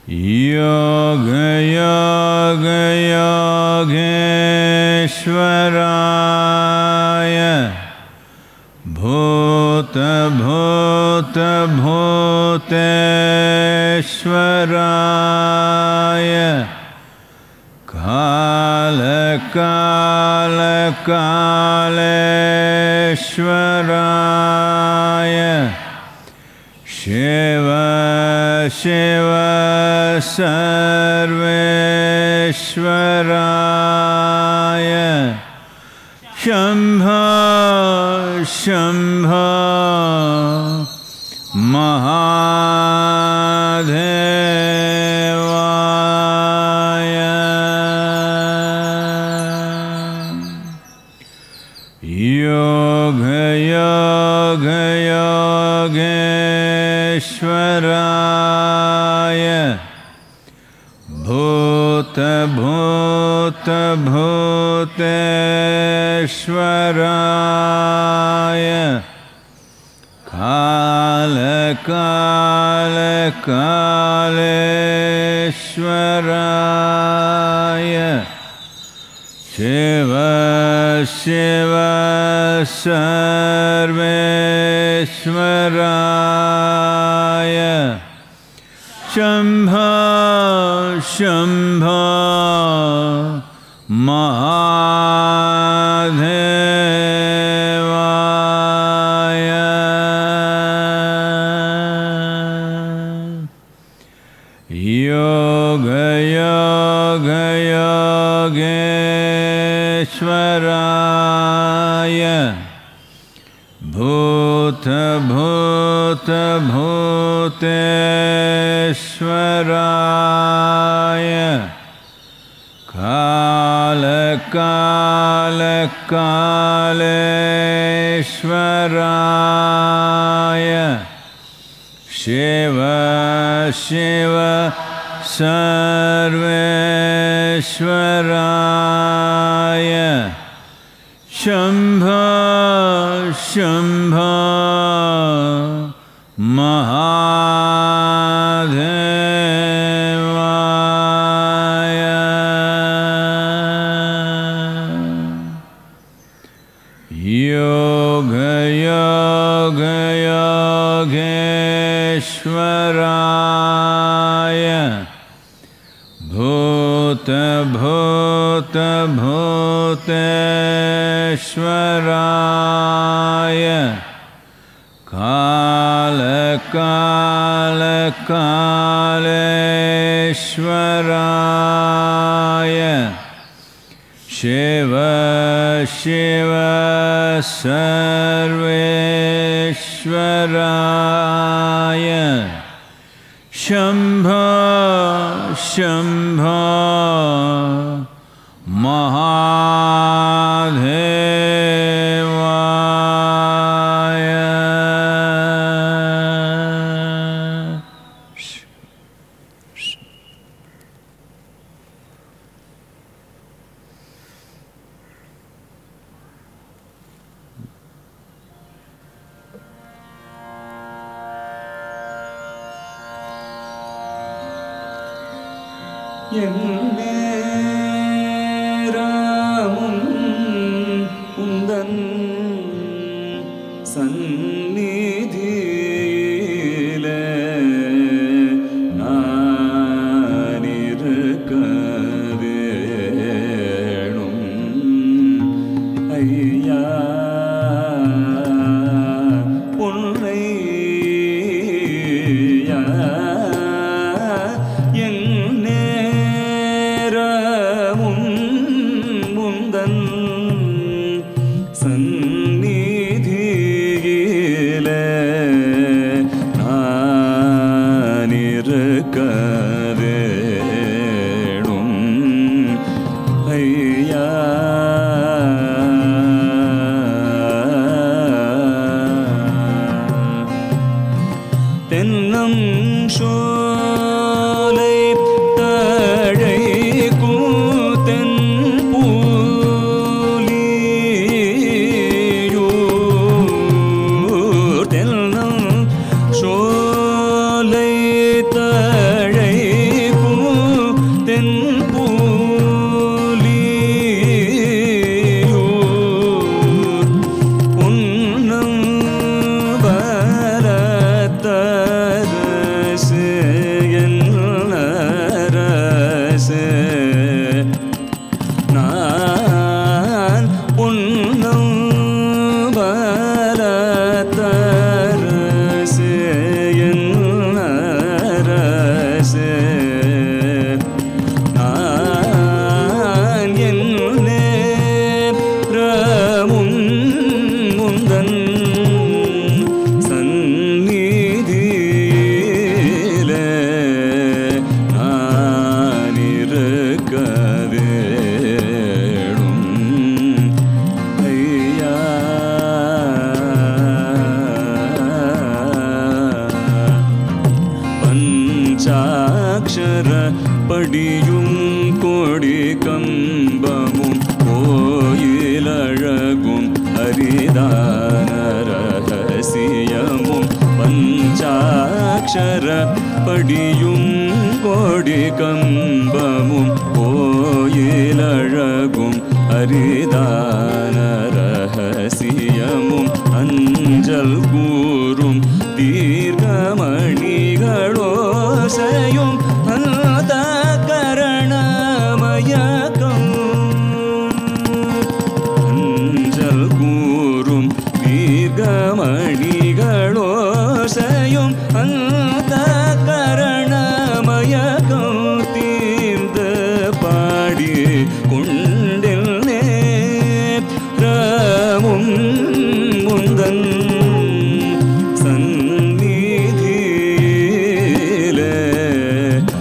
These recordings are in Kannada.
योगयोगयोगेश्वराय भूतभूतभूतेश्वराय कालकालकालेश्वराय शिव शिव सर्वेश्वराय शम्भ शम्भ महादेवाय योगयोगयोगेश्वराय भूतभूतभूतेश्वराय कालकालकालेश्वराय शिव शिव सर्वेश्वराय शम्भ शम्भ महादेवाय योगयोगयोगेश्वराय भूतभूतभूतेश्वराय कालकालकालेश्वराय शिव शिव सर्वेश्वराय शम्भ शम्भ महादेवाय योगयोगयोगेश्वराय भूतभूतभूतेश्वराय कालकालकालेश्वराय शिव शिव सर्वेश्वराय शम्भ शम्भ महादेवाय எம்மேராமும் உந்தன் சந்நிதியிலே நான் இருக்க வேணும் ஐயா உன்னை என் நேரமும் முந்தன் சந்நிதியிலே நான் இருக்க வேணும் ஐயா தென்னம் சோலை தழை கூத்தன் பூலியூர் தென்னம் சோலை தழை பஞ்சாட்சர படியும் கொடி கம்பமும் கோயிலழகும் அரிதான ரகசியமும் பஞ்சாட்சர படியும் கொடி கம்பமும் கோயிலழகும் அரிதான ரகசியமும் அஞ்சல் கூறும் தீர்க்கமணிகளோசையும் அந்த கரணமயக்கம் அஞ்சல் கூறும் தீர்க்கமணிகளோசையும் அந்த கரணமயக்கம் தீர்ந்த பாடி கொண்டில் நேரமும் முந்தன் சந்நிதியிலே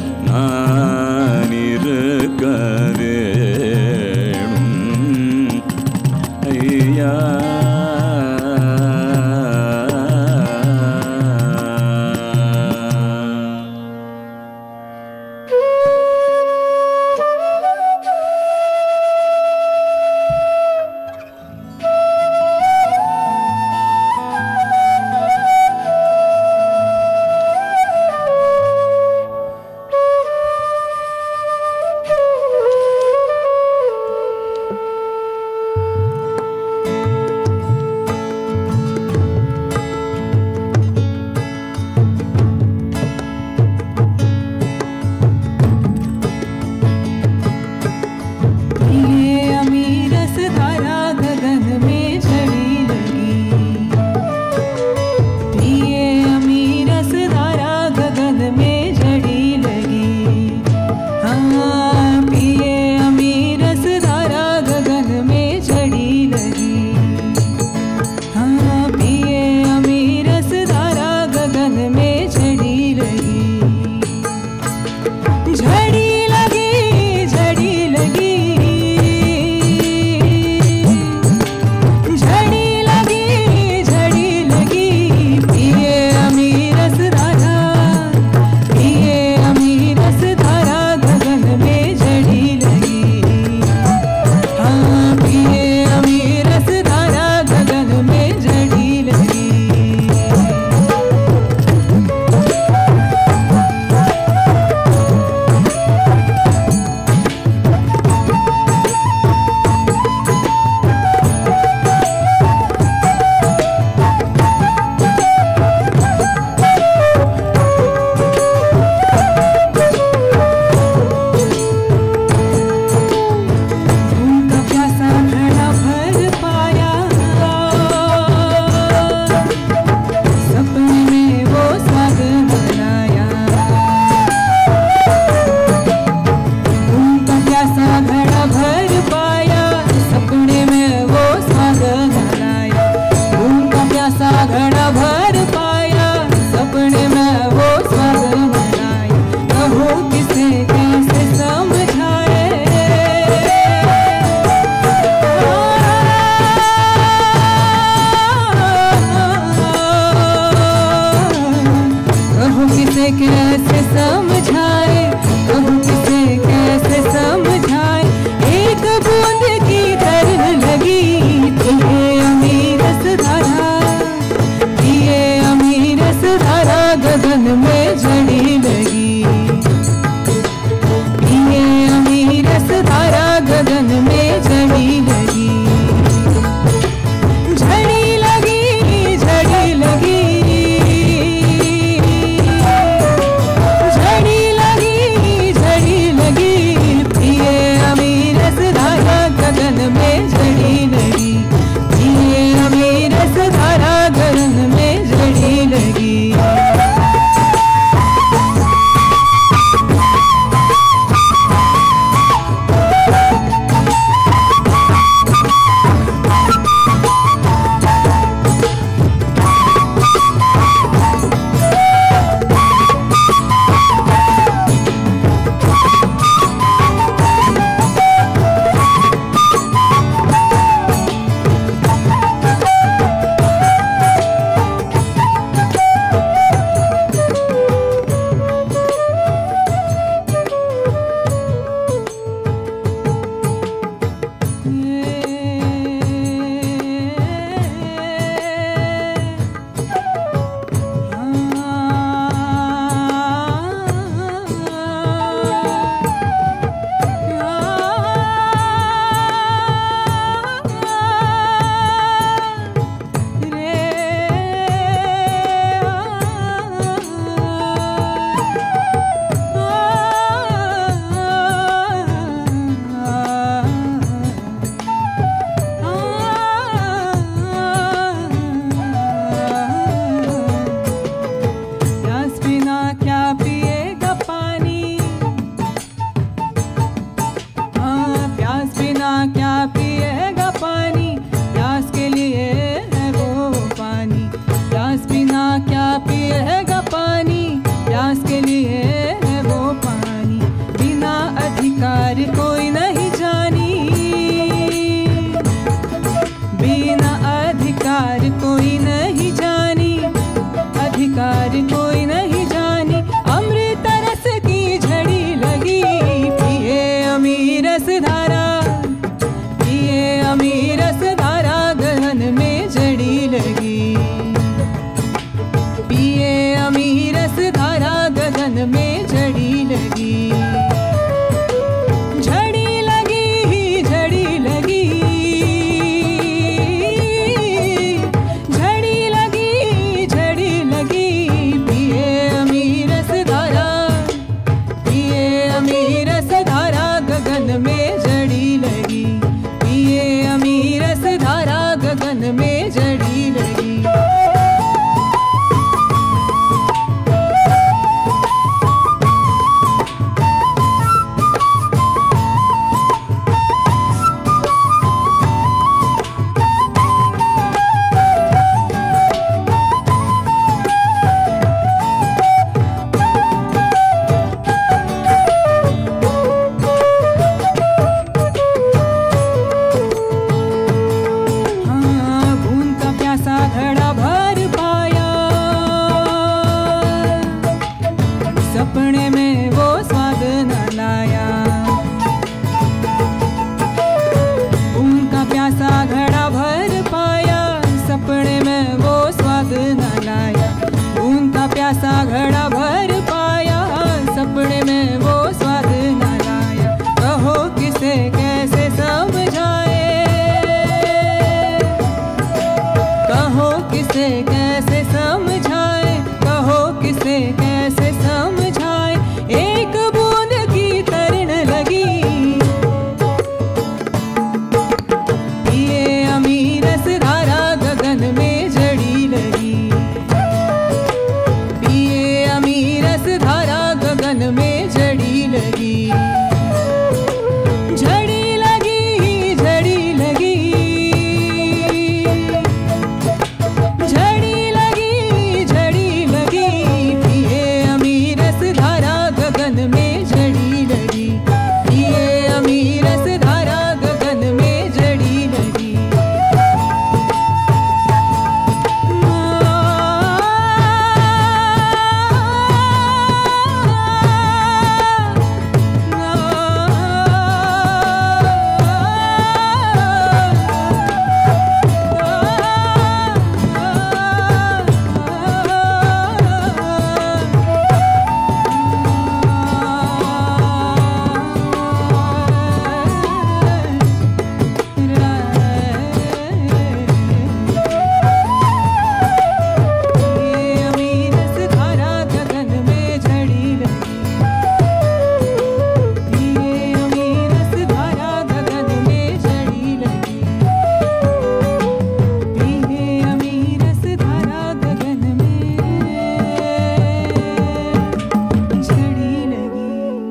में वो स्वाद न लाया उनका प्यासा घड़ा भर पाया सपने में वो स्वाद न लाया उनका प्यासा घड़ा भर पाया सपने में वो स्वाद न लाया कहो किसे कैसे समझाए कहो किसे कैसे समझाए कहो किसे कैसे समझाए एक बूंद की तरण लगी ये अमीरस धारा गगन में जड़ी लगी ये अमीरस धारा गगन में जड़ी लगी झड़ी लगी झड़ी लगी झड़ी लगी झड़ी लगी पिए अमीरस धारा गगन में झड़ी लगी पिए अमीरस धारा गगन में झड़ी लगी ये अमीरस धारा गगन में झड़ी लगी ये अमीरस धारा गगन में झड़ी लगी ये अमीरस धारा गगन में झड़ी लगी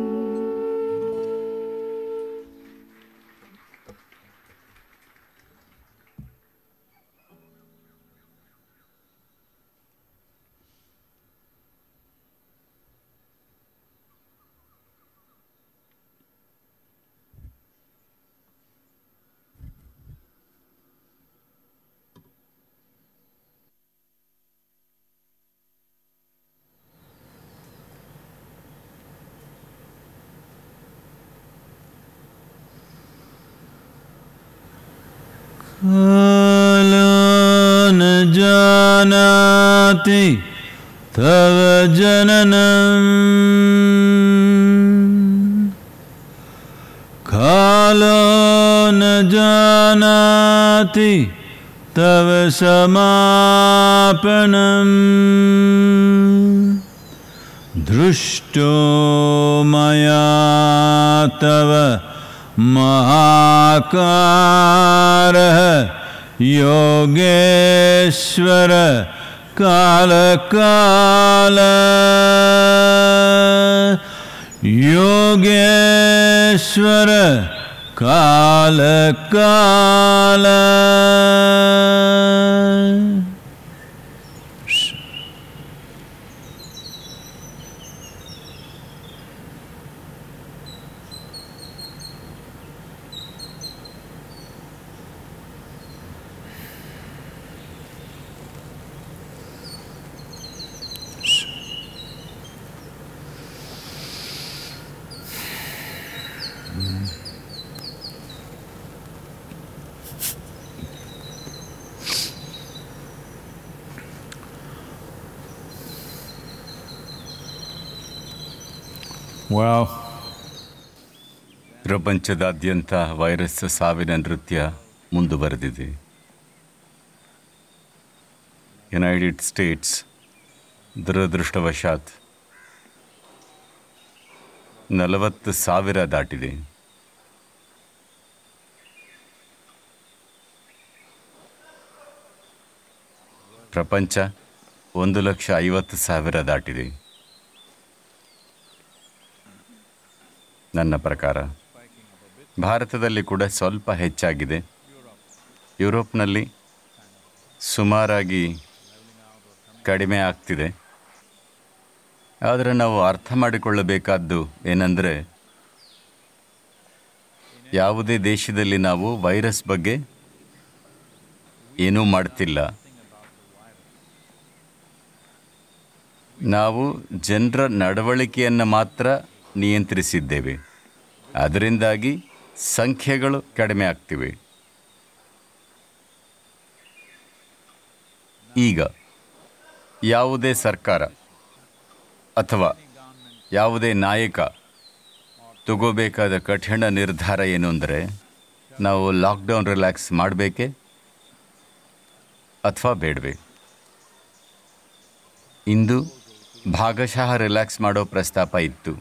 कालो न जानाति तव जननम् कालो न जानाति तव समापनम् दृष्टो मया तव महाकारः योगेश्वर कालकाल योगेश्वर कालकाल Wow. ಪ್ರಪಂಚದಾದ್ಯಂತ ವೈರಸ್ ಸಾವಿನ ನೃತ್ಯ ಮುಂದುವರೆದಿದೆ ಯುನೈಟೆಡ್ ಸ್ಟೇಟ್ಸ್ ದುರದೃಷ್ಟವಶಾತ್ ನಲವತ್ತು ಸಾವಿರ ದಾಟಿದೆ ಪ್ರಪಂಚ ಒಂದು ಲಕ್ಷ ಐವತ್ತು ಸಾವಿರ ದಾಟಿದೆ ನನ್ನ ಪ್ರಕಾರ ಭಾರತದಲ್ಲಿ ಕೂಡ ಸ್ವಲ್ಪ ಹೆಚ್ಚಾಗಿದೆ ಯುರೋಪ್ನಲ್ಲಿ ಸುಮಾರಾಗಿ ಕಡಿಮೆ ಆಗ್ತಿದೆ ಆದರೆ ನಾವು ಅರ್ಥ ಮಾಡಿಕೊಳ್ಳಬೇಕಾದ್ದು ಏನಂದರೆ ಯಾವುದೇ ದೇಶದಲ್ಲಿ ನಾವು ವೈರಸ್ ಬಗ್ಗೆ ಏನೂ ಮಾಡ್ತಿಲ್ಲ ನಾವು ಜನರ ನಡವಳಿಕೆಯನ್ನು ಮಾತ್ರ ನಿಯಂತ್ರಿಸಿದ್ದೇವೆ ಅದರಿಂದಾಗಿ ಸಂಖ್ಯೆಗಳು ಕಡಿಮೆ ಆಗ್ತಿವೆ ಈಗ ಯಾವುದೇ ಸರ್ಕಾರ ಅಥವಾ ಯಾವುದೇ ನಾಯಕ ತಗೋಬೇಕಾದ ಕಠಿಣ ನಿರ್ಧಾರ ಏನು ಅಂದರೆ ನಾವು ಲಾಕ್ಡೌನ್ ರಿಲ್ಯಾಕ್ಸ್ ಮಾಡಬೇಕೆ ಅಥವಾ ಬೇಡವೆ ಇಂದು ಭಾಗಶಃ ರಿಲ್ಯಾಕ್ಸ್ ಮಾಡೋ ಪ್ರಸ್ತಾಪ ಇತ್ತು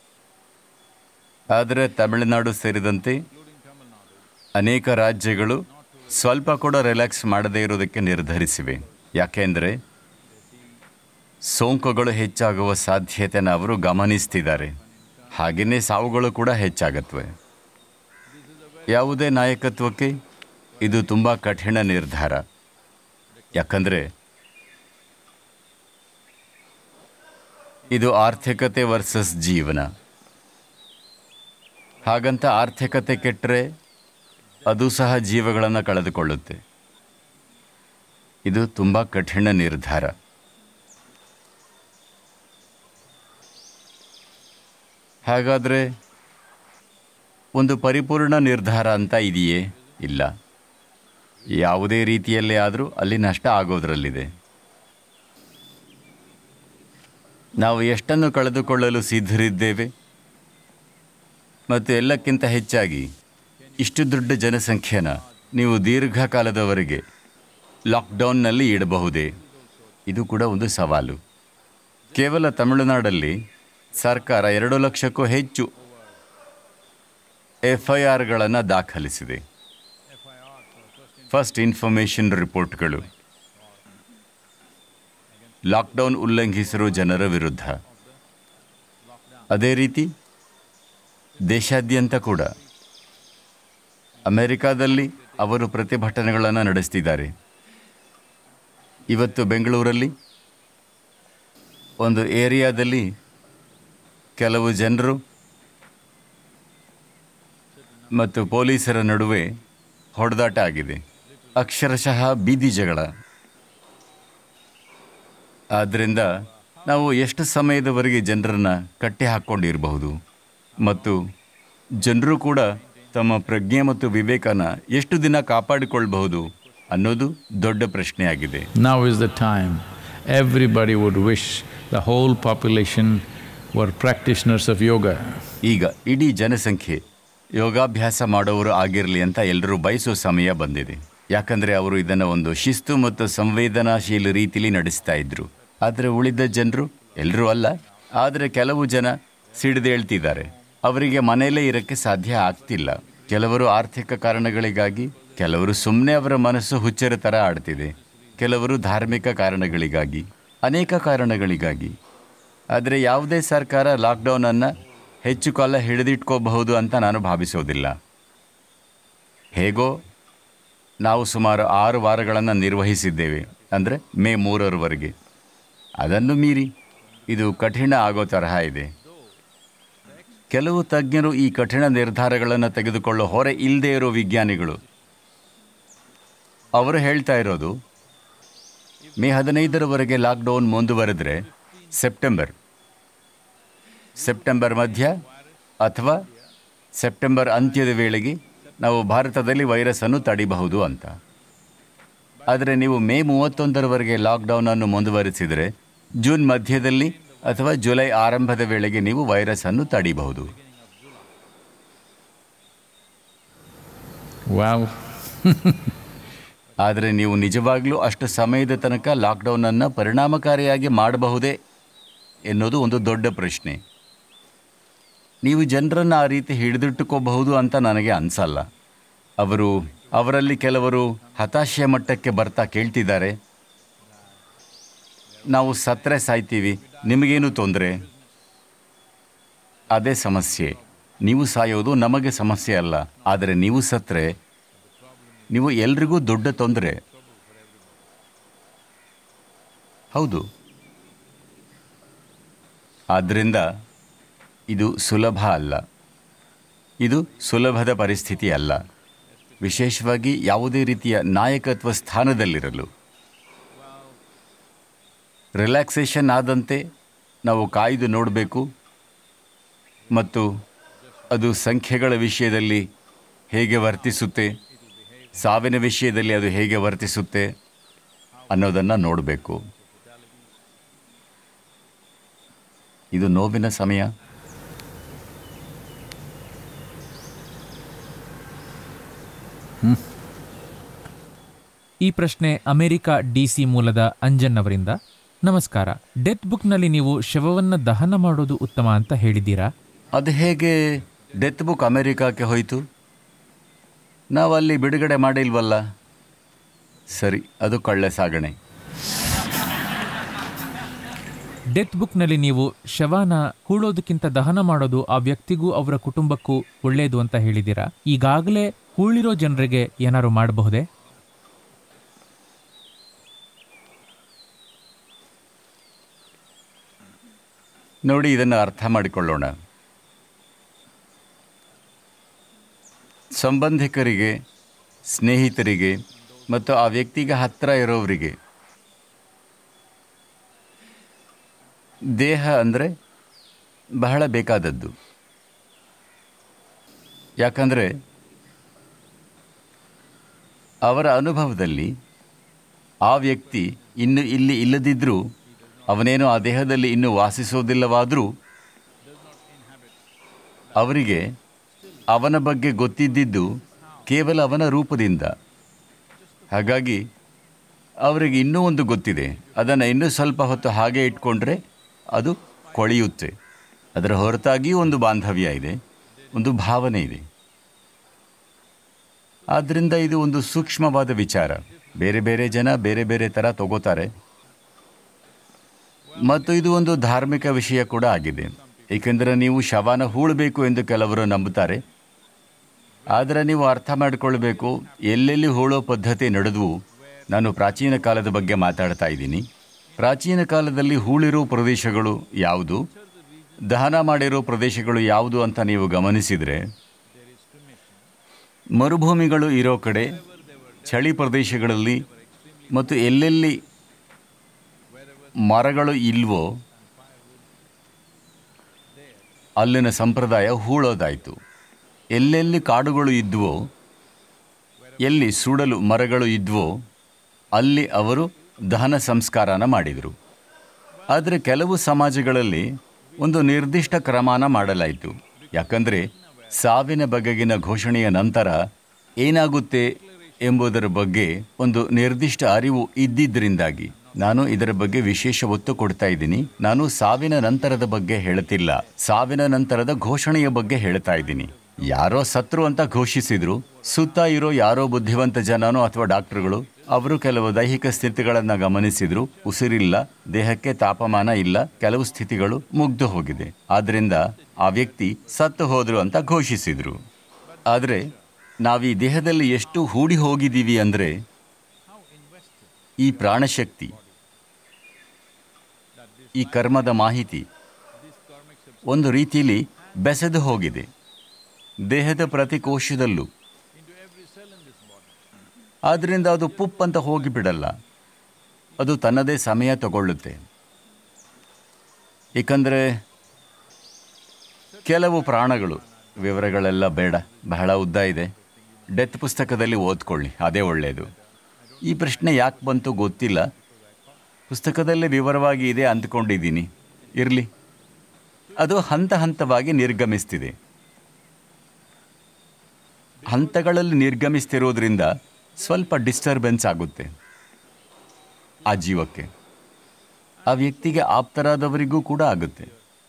ಆದರೆ ತಮಿಳುನಾಡು ಸೇರಿದಂತೆ ಅನೇಕ ರಾಜ್ಯಗಳು ಸ್ವಲ್ಪ ಕೂಡ ರಿಲ್ಯಾಕ್ಸ್ ಮಾಡದೇ ಇರೋದಕ್ಕೆ ನಿರ್ಧರಿಸಿವೆ ಯಾಕೆಂದರೆ ಸೋಂಕುಗಳು ಹೆಚ್ಚಾಗುವ ಸಾಧ್ಯತೆನ ಅವರು ಗಮನಿಸ್ತಿದ್ದಾರೆ ಹಾಗೆಯೇ ಸಾವುಗಳು ಕೂಡ ಹೆಚ್ಚಾಗತ್ವೆ ಯಾವುದೇ ನಾಯಕತ್ವಕ್ಕೆ ಇದು ತುಂಬ ಕಠಿಣ ನಿರ್ಧಾರ ಯಾಕಂದರೆ ಇದು ಆರ್ಥಿಕತೆ ವರ್ಸಸ್ ಜೀವನ ಹಾಗಂತ ಆರ್ಥಿಕತೆ ಕೆಟ್ಟರೆ ಅದು ಸಹ ಜೀವಗಳನ್ನು ಕಳೆದುಕೊಳ್ಳುತ್ತೆ ಇದು ತುಂಬ ಕಠಿಣ ನಿರ್ಧಾರ ಹಾಗಾದರೆ ಒಂದು ಪರಿಪೂರ್ಣ ನಿರ್ಧಾರ ಅಂತ ಇದೆಯೇ ಇಲ್ಲ ಯಾವುದೇ ರೀತಿಯಲ್ಲೇ ಆದರೂ ಅಲ್ಲಿ ನಷ್ಟ ಆಗೋದರಲ್ಲಿದೆ ನಾವು ಎಷ್ಟನ್ನು ಕಳೆದುಕೊಳ್ಳಲು ಸಿದ್ಧರಿದ್ದೇವೆ ಮತ್ತು ಎಲ್ಲಕ್ಕಿಂತ ಹೆಚ್ಚಾಗಿ ಇಷ್ಟು ದೊಡ್ಡ ಜನಸಂಖ್ಯೆನ ನೀವು ದೀರ್ಘಕಾಲದವರೆಗೆ ಲಾಕ್ಡೌನ್ನಲ್ಲಿ ಇಡಬಹುದೇ ಇದು ಕೂಡ ಒಂದು ಸವಾಲು ಕೇವಲ ತಮಿಳುನಾಡಲ್ಲಿ ಸರ್ಕಾರ ಎರಡು ಲಕ್ಷಕ್ಕೂ ಹೆಚ್ಚು ಎಫ್ ಐ ಆರ್ಗಳನ್ನು ದಾಖಲಿಸಿದೆ ಫಸ್ಟ್ ಇನ್ಫಾರ್ಮೇಷನ್ ರಿಪೋರ್ಟ್ಗಳು ಲಾಕ್ಡೌನ್ ಉಲ್ಲಂಘಿಸಿರುವ ಜನರ ವಿರುದ್ಧ ಅದೇ ರೀತಿ ದೇಶಾದ್ಯಂತ ಕೂಡ ಅಮೆರಿಕಾದಲ್ಲಿ ಅವರು ಪ್ರತಿಭಟನೆಗಳನ್ನು ನಡೆಸ್ತಿದ್ದಾರೆ ಇವತ್ತು ಬೆಂಗಳೂರಲ್ಲಿ ಒಂದು ಏರಿಯಾದಲ್ಲಿ ಕೆಲವು ಜನರು ಮತ್ತು ಪೊಲೀಸರ ನಡುವೆ ಹೊಡೆದಾಟ ಆಗಿದೆ ಅಕ್ಷರಶಃ ಬೀದಿ ಜಗಳ ಆದ್ದರಿಂದ ನಾವು ಎಷ್ಟು ಸಮಯದವರೆಗೆ ಜನರನ್ನು ಕಟ್ಟಿ ಹಾಕ್ಕೊಂಡಿರಬಹುದು ಮತ್ತು ಜನರು ಕೂಡ ತಮ್ಮ ಪ್ರಜ್ಞೆ ಮತ್ತು ವಿವೇಕನ ಎಷ್ಟು ದಿನ ಕಾಪಾಡಿಕೊಳ್ಬಹುದು ಅನ್ನೋದು ದೊಡ್ಡ ಪ್ರಶ್ನೆಯಾಗಿದೆ Now is the time. Everybody would wish the whole population were practitioners of yoga. ಈಗ ಇಡೀ ಜನಸಂಖ್ಯೆ ಯೋಗಾಭ್ಯಾಸ ಮಾಡೋರು ಆಗಿರಲಿ ಅಂತ ಎಲ್ಲರೂ ಬಯಸೋ ಸಮಯ ಬಂದಿದೆ ಯಾಕಂದರೆ ಅವರು ಇದನ್ನು ಒಂದು ಶಿಸ್ತು ಮತ್ತು ಸಂವೇದನಾಶೀಲ ರೀತಿಲಿ ನಡೆಸ್ತಾ ಇದ್ರು ಆದರೆ ಉಳಿದ ಜನರು ಎಲ್ಲರೂ ಅಲ್ಲ ಆದರೆ ಕೆಲವು ಜನ ಸಿಡಿದೇಳ್ತಿದ್ದಾರೆ ಅವರಿಗೆ ಮನೆಯಲ್ಲೇ ಇರಕ್ಕೆ ಸಾಧ್ಯ ಆಗ್ತಿಲ್ಲ ಕೆಲವರು ಆರ್ಥಿಕ ಕಾರಣಗಳಿಗಾಗಿ ಕೆಲವರು ಸುಮ್ಮನೆ ಅವರ ಮನಸ್ಸು ಹುಚ್ಚರ ಥರ ಆಡ್ತಿದೆ ಕೆಲವರು ಧಾರ್ಮಿಕ ಕಾರಣಗಳಿಗಾಗಿ ಅನೇಕ ಕಾರಣಗಳಿಗಾಗಿ ಆದರೆ ಯಾವುದೇ ಸರ್ಕಾರ ಲಾಕ್ಡೌನನ್ನು ಹೆಚ್ಚು ಕಾಲ ಹಿಡಿದಿಟ್ಕೋಬಹುದು ಅಂತ ನಾನು ಭಾವಿಸೋದಿಲ್ಲ ಹೇಗೋ ನಾವು ಸುಮಾರು ಆರು ವಾರಗಳನ್ನು ನಿರ್ವಹಿಸಿದ್ದೇವೆ ಅಂದರೆ ಮೇ ಮೂರರವರೆಗೆ ಅದನ್ನು ಮೀರಿ ಇದು ಕಠಿಣ ಆಗೋ ತರಹ ಇದೆ ಕೆಲವು ತಜ್ಞರು ಈ ಕಠಿಣ ನಿರ್ಧಾರಗಳನ್ನು ತೆಗೆದುಕೊಳ್ಳೋ ಹೊರೆ ಇಲ್ಲದೆ ಇರೋ ವಿಜ್ಞಾನಿಗಳು ಅವರು ಹೇಳ್ತಾ ಇರೋದು ಮೇ ಹದಿನೈದರವರೆಗೆ ಲಾಕ್ಡೌನ್ ಮುಂದುವರೆದ್ರೆ ಸೆಪ್ಟೆಂಬರ್ ಸೆಪ್ಟೆಂಬರ್ ಮಧ್ಯ ಅಥವಾ ಸೆಪ್ಟೆಂಬರ್ ಅಂತ್ಯದ ವೇಳೆಗೆ ನಾವು ಭಾರತದಲ್ಲಿ ವೈರಸ್ಸನ್ನು ತಡಿಬಹುದು ಅಂತ ಆದರೆ ನೀವು ಮೇ ಮೂವತ್ತೊಂದರವರೆಗೆ ಲಾಕ್ಡೌನನ್ನು ಮುಂದುವರಿಸಿದರೆ ಜೂನ್ ಮಧ್ಯದಲ್ಲಿ ಅಥವಾ ಜುಲೈ ಆರಂಭದ ವೇಳೆಗೆ ನೀವು ವೈರಸ್ಸನ್ನು ತಡಿಬಹುದು Wow. ಆದರೆ ನೀವು ನಿಜವಾಗ್ಲೂ ಅಷ್ಟು ಸಮಯದ ತನಕ ಲಾಕ್ಡೌನನ್ನು ಪರಿಣಾಮಕಾರಿಯಾಗಿ ಮಾಡಬಹುದೇ ಎನ್ನುವುದು ಒಂದು ದೊಡ್ಡ ಪ್ರಶ್ನೆ ನೀವು ಜನರನ್ನು ಆ ರೀತಿ ಹಿಡಿದಿಟ್ಟುಕೋಬಹುದು ಅಂತ ನನಗೆ ಅನಿಸಲ್ಲ ಅವರು ಅವರಲ್ಲಿ ಕೆಲವರು ಹತಾಶೆಯ ಮಟ್ಟಕ್ಕೆ ಬರ್ತಾ ಕೇಳ್ತಿದ್ದಾರೆ ನಾವು ಸತ್ತರೆ ಸಾಯ್ತೀವಿ ನಿಮಗೇನು ತೊಂದರೆ ಅದೇ ಸಮಸ್ಯೆ ನೀವು ಸಾಯೋದು ನಮಗೆ ಸಮಸ್ಯೆ ಅಲ್ಲ ಆದರೆ ನೀವು ಸತ್ತರೆ ನೀವು ಎಲ್ರಿಗೂ ದೊಡ್ಡ ತೊಂದರೆ ಹೌದು ಆದ್ದರಿಂದ ಇದು ಸುಲಭ ಅಲ್ಲ ಇದು ಸುಲಭದ ಪರಿಸ್ಥಿತಿ ಅಲ್ಲ ವಿಶೇಷವಾಗಿ ಯಾವುದೇ ರೀತಿಯ ನಾಯಕತ್ವ ಸ್ಥಾನದಲ್ಲಿರಲು ರಿಲ್ಯಾಕ್ಸೇಷನ್ ಆದಂತೆ ನಾವು ಕಾಯ್ದು ನೋಡಬೇಕು ಮತ್ತು ಅದು ಸಂಖ್ಯೆಗಳ ವಿಷಯದಲ್ಲಿ ಹೇಗೆ ವರ್ತಿಸುತ್ತೆ ಸಾವಿನ ವಿಷಯದಲ್ಲಿ ಅದು ಹೇಗೆ ವರ್ತಿಸುತ್ತೆ ಅನ್ನೋದನ್ನು ನೋಡಬೇಕು ಇದು ನೋವಿನ ಸಮಯ ಈ ಪ್ರಶ್ನೆ ಅಮೆರಿಕ ಡಿಸಿ ಮೂಲದ ಅಂಜನ್ ಅವರಿಂದ ನಮಸ್ಕಾರ ಡೆತ್ ಬುಕ್ನಲ್ಲಿ ನೀವು ಶವವನ್ನು ದಹನ ಮಾಡೋದು ಉತ್ತಮ ಅಂತ ಹೇಳಿದ್ದೀರಾ ಅದು ಹೇಗೆ ಡೆತ್ ಬುಕ್ ಅಮೆರಿಕಕ್ಕೆ ಹೋಯಿತು ನಾವು ಅಲ್ಲಿ ಬಿಡುಗಡೆ ಮಾಡಿಲ್ವಲ್ಲ ಸರಿ ಅದು ಕಳ್ಳೆ ಸಾಗಣೆ ಡೆತ್ ಬುಕ್ನಲ್ಲಿ ನೀವು ಶವನ ಹೂಳೋದಕ್ಕಿಂತ ದಹನ ಮಾಡೋದು ಆ ವ್ಯಕ್ತಿಗೂ ಅವರ ಕುಟುಂಬಕ್ಕೂ ಒಳ್ಳೆಯದು ಅಂತ ಹೇಳಿದ್ದೀರಾ ಈಗಾಗಲೇ ಹೂಳಿರೋ ಜನರಿಗೆ ಏನಾದ್ರು ಮಾಡಬಹುದೇ ನೋಡಿ ಇದನ್ನು ಅರ್ಥ ಮಾಡಿಕೊಳ್ಳೋಣ ಸಂಬಂಧಿಕರಿಗೆ ಸ್ನೇಹಿತರಿಗೆ ಮತ್ತು ಆ ವ್ಯಕ್ತಿಗೆ ಹತ್ತಿರ ಇರೋವರಿಗೆ ದೇಹ ಅಂದರೆ ಬಹಳ ಬೇಕಾದದ್ದು ಯಾಕಂದರೆ ಅವರ ಅನುಭವದಲ್ಲಿ ಆ ವ್ಯಕ್ತಿ ಇನ್ನು ಇಲ್ಲಿ ಇಲ್ಲದಿದ್ದರೂ ಅವನೇನು ಆ ದೇಹದಲ್ಲಿ ಇನ್ನೂ ವಾಸಿಸೋದಿಲ್ಲವಾದರೂ ಅವರಿಗೆ ಅವನ ಬಗ್ಗೆ ಗೊತ್ತಿದ್ದಿದ್ದು ಕೇವಲ ಅವನ ರೂಪದಿಂದ ಹಾಗಾಗಿ ಅವರಿಗೆ ಇನ್ನೂ ಒಂದು ಗೊತ್ತಿದೆ ಅದನ್ನು ಇನ್ನೂ ಸ್ವಲ್ಪ ಹೊತ್ತು ಹಾಗೆ ಇಟ್ಕೊಂಡ್ರೆ ಅದು ಕೊಳೆಯುತ್ತೆ ಅದರ ಹೊರತಾಗಿಯೂ ಒಂದು ಬಾಂಧವ್ಯ ಇದೆ ಒಂದು ಭಾವನೆ ಇದೆ ಆದ್ದರಿಂದ ಇದು ಒಂದು ಸೂಕ್ಷ್ಮವಾದ ವಿಚಾರ ಬೇರೆ ಬೇರೆ ಜನ ಬೇರೆ ಬೇರೆ ಥರ ತಗೋತಾರೆ ಮತ್ತು ಇದು ಒಂದು ಧಾರ್ಮಿಕ ವಿಷಯ ಕೂಡ ಆಗಿದೆ ಏಕೆಂದರೆ ನೀವು ಶವನ ಹೂಳಬೇಕು ಎಂದು ಕೆಲವರು ನಂಬುತ್ತಾರೆ ಆದರೆ ನೀವು ಅರ್ಥ ಮಾಡಿಕೊಳ್ಬೇಕು ಎಲ್ಲೆಲ್ಲಿ ಹೂಳೋ ಪದ್ಧತಿ ನಡೆದವು ನಾನು ಪ್ರಾಚೀನ ಕಾಲದ ಬಗ್ಗೆ ಮಾತಾಡ್ತಾ ಇದ್ದೀನಿ ಪ್ರಾಚೀನ ಕಾಲದಲ್ಲಿ ಹೂಳಿರೋ ಪ್ರದೇಶಗಳು ಯಾವುದು ದಹನ ಮಾಡಿರೋ ಪ್ರದೇಶಗಳು ಯಾವುದು ಅಂತ ನೀವು ಗಮನಿಸಿದರೆ ಮರುಭೂಮಿಗಳು ಇರೋ ಕಡೆ ಚಳಿ ಪ್ರದೇಶಗಳಲ್ಲಿ ಮತ್ತು ಎಲ್ಲೆಲ್ಲಿ ಮರಗಳು ಇಲ್ವೋ ಅಲ್ಲಿನ ಸಂಪ್ರದಾಯ ಹೂಳೋದಾಯಿತು ಎಲ್ಲೆಲ್ಲಿ ಕಾಡುಗಳು ಇದ್ವೋ ಎಲ್ಲಿ ಸುಡಲು ಮರಗಳು ಇದ್ವೋ ಅಲ್ಲಿ ಅವರು ದಹನ ಸಂಸ್ಕಾರನ ಮಾಡಿದರು ಆದರೆ ಕೆಲವು ಸಮಾಜಗಳಲ್ಲಿ ಒಂದು ನಿರ್ದಿಷ್ಟ ಕ್ರಮಾನ ಮಾಡಲಾಯಿತು ಯಾಕಂದರೆ ಸಾವಿನ ಬಗೆಗಿನ ಘೋಷಣೆಯ ನಂತರ ಏನಾಗುತ್ತೆ ಎಂಬುದರ ಬಗ್ಗೆ ಒಂದು ನಿರ್ದಿಷ್ಟ ಅರಿವು ಇದ್ದಿದ್ದರಿಂದಾಗಿ ನಾನು ಇದರ ಬಗ್ಗೆ ವಿಶೇಷ ಒತ್ತು ಕೊಡ್ತಾ ಇದ್ದೀನಿ ನಾನು ಸಾವಿನ ನಂತರದ ಬಗ್ಗೆ ಹೇಳ್ತಿಲ್ಲ ಸಾವಿನ ನಂತರದ ಘೋಷಣೆಯ ಬಗ್ಗೆ ಹೇಳ್ತಾ ಇದ್ದೀನಿ ಯಾರೋ ಸತ್ರು ಅಂತ ಘೋಷಿಸಿದ್ರು ಸುತ್ತ ಇರೋ ಯಾರೋ ಬುದ್ಧಿವಂತ ಜನನೋ ಅಥವಾ ಡಾಕ್ಟರ್ಗಳು ಅವರು ಕೆಲವು ದೈಹಿಕ ಸ್ಥಿತಿಗಳನ್ನು ಗಮನಿಸಿದ್ರು ಉಸಿರಿಲ್ಲ ದೇಹಕ್ಕೆ ತಾಪಮಾನ ಇಲ್ಲ ಕೆಲವು ಸ್ಥಿತಿಗಳು ಮುಗ್ದು ಹೋಗಿದೆ ಆದ್ರಿಂದ ಆ ವ್ಯಕ್ತಿ ಸತ್ತು ಹೋದ್ರು ಅಂತ ಘೋಷಿಸಿದ್ರು ಆದರೆ ನಾವು ಈ ದೇಹದಲ್ಲಿ ಎಷ್ಟು ಹೂಡಿ ಹೋಗಿದ್ದೀವಿ ಅಂದರೆ ಈ ಪ್ರಾಣಶಕ್ತಿ ಈ ಕರ್ಮದ ಮಾಹಿತಿ ಒಂದು ರೀತಿಯಲ್ಲಿ ಬೆಸೆದು ಹೋಗಿದೆ ದೇಹದ ಪ್ರತಿ ಕೋಶದಲ್ಲೂ ಆದ್ದರಿಂದ ಅದು ಪುಪ್ ಅಂತ ಹೋಗಿಬಿಡಲ್ಲ ಅದು ತನ್ನದೇ ಸಮಯ ತಗೊಳ್ಳುತ್ತೆ ಏಕೆಂದರೆ ಕೆಲವು ಪ್ರಾಣಗಳು ವಿವರಗಳೆಲ್ಲ ಬೇಡ ಬಹಳ ಉದ್ದ ಇದೆ ಡೆತ್ ಪುಸ್ತಕದಲ್ಲಿ ಓದ್ಕೊಳ್ಳಿ ಅದೇ ಒಳ್ಳೆಯದು ಈ ಪ್ರಶ್ನೆ ಯಾಕೆ ಬಂತು ಗೊತ್ತಿಲ್ಲ ಪುಸ್ತಕದಲ್ಲಿ ವಿವರವಾಗಿ ಇದೆ ಅಂದ್ಕೊಂಡಿದ್ದೀನಿ ಇರಲಿ ಅದು ಹಂತ ಹಂತವಾಗಿ ನಿರ್ಗಮಿಸ್ತಿದೆ ಹಂತಗಳಲ್ಲಿ ನಿರ್ಗಮಿಸ್ತಿರೋದ್ರಿಂದ ಸ್ವಲ್ಪ ಡಿಸ್ಟರ್ಬೆನ್ಸ್ ಆಗುತ್ತೆ ಆ ಜೀವಕ್ಕೆ ಆ ವ್ಯಕ್ತಿಗೆ ಆಪ್ತರಾದವರಿಗೂ ಕೂಡ ಆಗುತ್ತೆ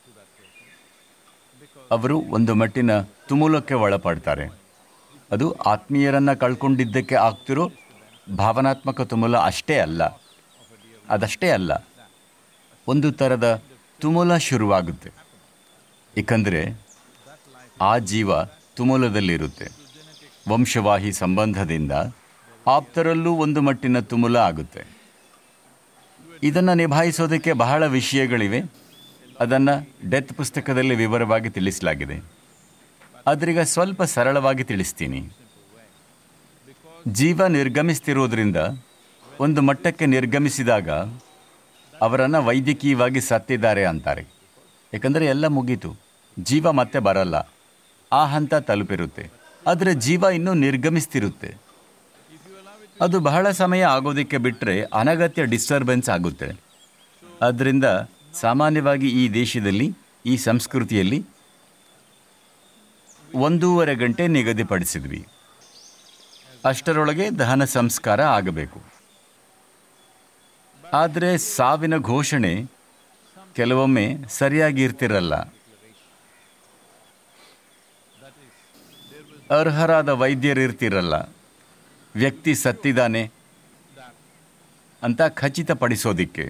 ಅವರು ಒಂದು ಮಟ್ಟಿನ ತುಮುಲಕ್ಕೆ ಒಳಪಡ್ತಾರೆ ಅದು ಆತ್ಮೀಯರನ್ನು ಕಳ್ಕೊಂಡಿದ್ದಕ್ಕೆ ಆಗ್ತಿರೋ ಭಾವನಾತ್ಮಕ ತುಮುಲ ಅಷ್ಟೇ ಅಲ್ಲ ಅದಷ್ಟೇ ಅಲ್ಲ ಒಂದು ಥರದ ತುಮುಲ ಶುರುವಾಗುತ್ತೆ ಏಕೆಂದರೆ ಆ ಜೀವ ತುಮುಲದಲ್ಲಿರುತ್ತೆ ವಂಶವಾಹಿ ಸಂಬಂಧದಿಂದ ಆಪ್ತರಲ್ಲೂ ಒಂದು ಮಟ್ಟಿನ ತುಮುಲ ಆಗುತ್ತೆ ಇದನ್ನು ನಿಭಾಯಿಸೋದಕ್ಕೆ ಬಹಳ ವಿಷಯಗಳಿವೆ ಅದನ್ನು ಡೆತ್ ಪುಸ್ತಕದಲ್ಲಿ ವಿವರವಾಗಿ ತಿಳಿಸಲಾಗಿದೆ ಆದ್ರೀಗ ಸ್ವಲ್ಪ ಸರಳವಾಗಿ ತಿಳಿಸ್ತೀನಿ ಜೀವ ನಿರ್ಗಮಿಸ್ತಿರೋದ್ರಿಂದ ಒಂದು ಮಟ್ಟಕ್ಕೆ ನಿರ್ಗಮಿಸಿದಾಗ ಅವರನ್ನು ವೈದ್ಯಕೀಯವಾಗಿ ಸತ್ತಿದ್ದಾರೆ ಅಂತಾರೆ ಯಾಕಂದರೆ ಎಲ್ಲ ಮುಗೀತು ಜೀವ ಮತ್ತೆ ಬರಲ್ಲ ಆ ಹಂತ ತಲುಪಿರುತ್ತೆ ಆದರೆ ಜೀವ ಇನ್ನೂ ನಿರ್ಗಮಿಸ್ತಿರುತ್ತೆ ಅದು ಬಹಳ ಸಮಯ ಆಗೋದಕ್ಕೆ ಬಿಟ್ಟರೆ ಅನಗತ್ಯ ಡಿಸ್ಟರ್ಬೆನ್ಸ್ ಆಗುತ್ತೆ ಆದ್ದರಿಂದ ಸಾಮಾನ್ಯವಾಗಿ ಈ ದೇಶದಲ್ಲಿ ಈ ಸಂಸ್ಕೃತಿಯಲ್ಲಿ ಒಂದೂವರೆ ಗಂಟೆ ನಿಗದಿಪಡಿಸಿದ್ವಿ ಅಷ್ಟರೊಳಗೆ ದಹನ ಸಂಸ್ಕಾರ ಆಗಬೇಕು ಆದರೆ ಸಾವಿನ ಘೋಷಣೆ ಕೆಲವೊಮ್ಮೆ ಸರಿಯಾಗಿರ್ತಿರಲ್ಲ ಅರ್ಹರಾದ ವೈದ್ಯರಿರ್ತಿರಲ್ಲ ವ್ಯಕ್ತಿ ಸತ್ತಿದ್ದಾನೆ ಅಂತ ಖಚಿತಪಡಿಸೋದಿಕ್ಕೆ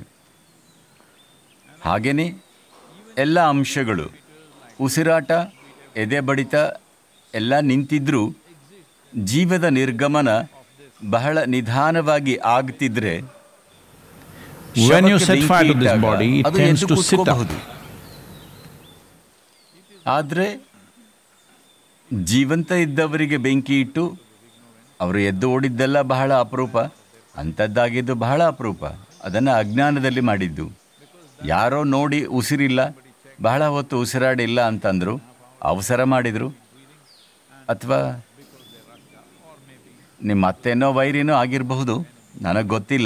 ಹಾಗೆಯೇ ಎಲ್ಲ ಅಂಶಗಳು ಉಸಿರಾಟ ಎದೆ ಬಡಿತ ಎಲ್ಲ ನಿಂತಿದ್ರೂ ಜೀವದ ನಿರ್ಗಮನ ಬಹಳ ನಿಧಾನವಾಗಿ ಆಗ್ತಿದ್ರೆ When you ಶವಕ್ಕೆ set fire to ಬೆಂಕಿ this ಇಟ್ಟಾಗ body, it ಅದು tends ಎದ್ದು to sit up. ಕೂತ್ಕೋಬಹುದು. ಆದ್ರೆ ಜೀವಂತ ಇದ್ದವರಿಗೆ ಬೆಂಕಿ ಇಟ್ಟು ಅವರು ಎದ್ದು ಓಡಿದ್ದೆಲ್ಲ ಬಹಳ ಅಪರೂಪ ಅಂಥದ್ದಾಗಿದ್ದು ಬಹಳ ಅಪರೂಪ ಅದನ್ನು ಅಜ್ಞಾನದಲ್ಲಿ ಮಾಡಿದ್ದು ಯಾರೋ ನೋಡಿ ಉಸಿರಿಲ್ಲ ಬಹಳ ಹೊತ್ತು ಉಸಿರಾಡಿಲ್ಲ ಅಂತಂದ್ರು ಅವಸರ ಮಾಡಿದರು ಅಥವಾ ನಿಮ್ಮ ಅತ್ತೆನೋ ವೈರಿನೋ ಆಗಿರಬಹುದು ನನಗೆ ಗೊತ್ತಿಲ್ಲ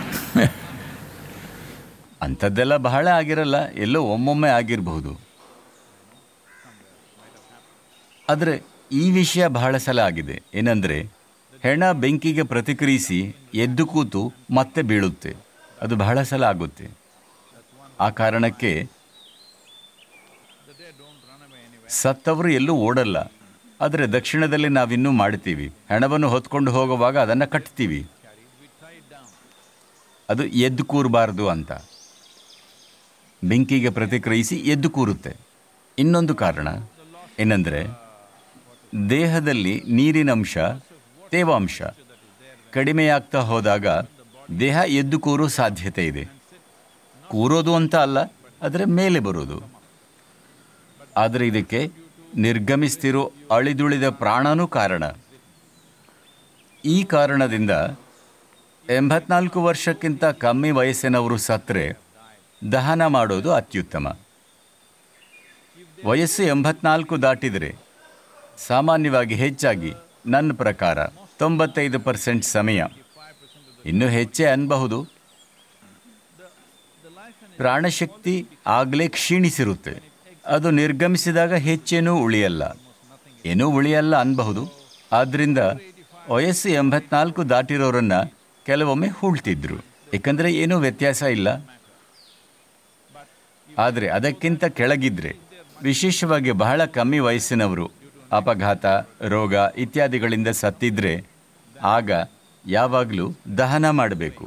ಅಂಥದ್ದೆಲ್ಲ ಬಹಳ ಆಗಿರಲ್ಲ ಎಲ್ಲೋ ಒಮ್ಮೊಮ್ಮೆ ಆಗಿರಬಹುದು ಆದರೆ ಈ ವಿಷಯ ಬಹಳ ಸಲ ಆಗಿದೆ ಏನಂದರೆ ಹೆಣ ಬೆಂಕಿಗೆ ಪ್ರತಿಕ್ರಿಯಿಸಿ ಎದ್ದು ಕೂತು ಮತ್ತೆ ಬೀಳುತ್ತೆ ಅದು ಬಹಳ ಸಲ ಆಗುತ್ತೆ ಆ ಕಾರಣಕ್ಕೆ ಸತ್ತವರು ಎಲ್ಲೂ ಓಡಲ್ಲ ಆದರೆ ದಕ್ಷಿಣದಲ್ಲಿ ನಾವಿನ್ನೂ ಮಾಡ್ತೀವಿ ಹೆಣವನ್ನು ಹೊತ್ಕೊಂಡು ಹೋಗುವಾಗ ಅದನ್ನು ಕಟ್ತೀವಿ ಅದು ಎದ್ದು ಕೂರಬಾರ್ದು ಅಂತ ಬೆಂಕಿಗೆ ಪ್ರತಿಕ್ರಿಯಿಸಿ ಎದ್ದು ಕೂರುತ್ತೆ ಇನ್ನೊಂದು ಕಾರಣ ಏನಂದರೆ ದೇಹದಲ್ಲಿ ನೀರಿನಂಶ ತೇವಾಂಶ ಕಡಿಮೆಯಾಗ್ತಾ ಹೋದಾಗ ದೇಹ ಎದ್ದು ಕೂರೋ ಸಾಧ್ಯತೆ ಇದೆ ಕೂರೋದು ಅಂತ ಅಲ್ಲ ಆದರೆ ಮೇಲೆ ಬರೋದು ಆದರೆ ಇದಕ್ಕೆ ನಿರ್ಗಮಿಸ್ತಿರೋ ಅಳಿದುಳಿದ ಪ್ರಾಣನೂ ಕಾರಣ ಈ ಕಾರಣದಿಂದ ಎಂಬತ್ನಾಲ್ಕು ವರ್ಷಕ್ಕಿಂತ ಕಮ್ಮಿ ವಯಸ್ಸಿನವರು ಸತ್ತರೆ ದಹನ ಮಾಡೋದು ಅತ್ಯುತ್ತಮ ವಯಸ್ಸು ಎಂಬತ್ನಾಲ್ಕು ದಾಟಿದರೆ ಸಾಮಾನ್ಯವಾಗಿ ಹೆಚ್ಚಾಗಿ ನನ್ನ ಪ್ರಕಾರ ತೊಂಬತ್ತೈದು ಪರ್ಸೆಂಟ್ ಸಮಯ ಇನ್ನೂ ಹೆಚ್ಚೇ ಅನ್ಬಹುದು ಪ್ರಾಣಶಕ್ತಿ ಆಗಲೇ ಕ್ಷೀಣಿಸಿರುತ್ತೆ ಅದು ನಿರ್ಗಮಿಸಿದಾಗ ಹೆಚ್ಚೇನೂ ಉಳಿಯಲ್ಲ ಏನೂ ಉಳಿಯಲ್ಲ ಅನ್ಬಹುದು ಆದ್ದರಿಂದ ವಯಸ್ಸು ಎಂಬತ್ನಾಲ್ಕು ದಾಟಿರೋರನ್ನ ಕೆಲವೊಮ್ಮೆ ಹೂಳ್ತಿದ್ರು ಏಕೆಂದರೆ ಏನೂ ವ್ಯತ್ಯಾಸ ಇಲ್ಲ ಆದರೆ ಅದಕ್ಕಿಂತ ಕೆಳಗಿದ್ರೆ ವಿಶೇಷವಾಗಿ ಬಹಳ ಕಮ್ಮಿ ವಯಸ್ಸಿನವರು ಅಪಘಾತ ರೋಗ ಇತ್ಯಾದಿಗಳಿಂದ ಸತ್ತಿದ್ರೆ ಆಗ ಯಾವಾಗಲೂ ದಹನ ಮಾಡಬೇಕು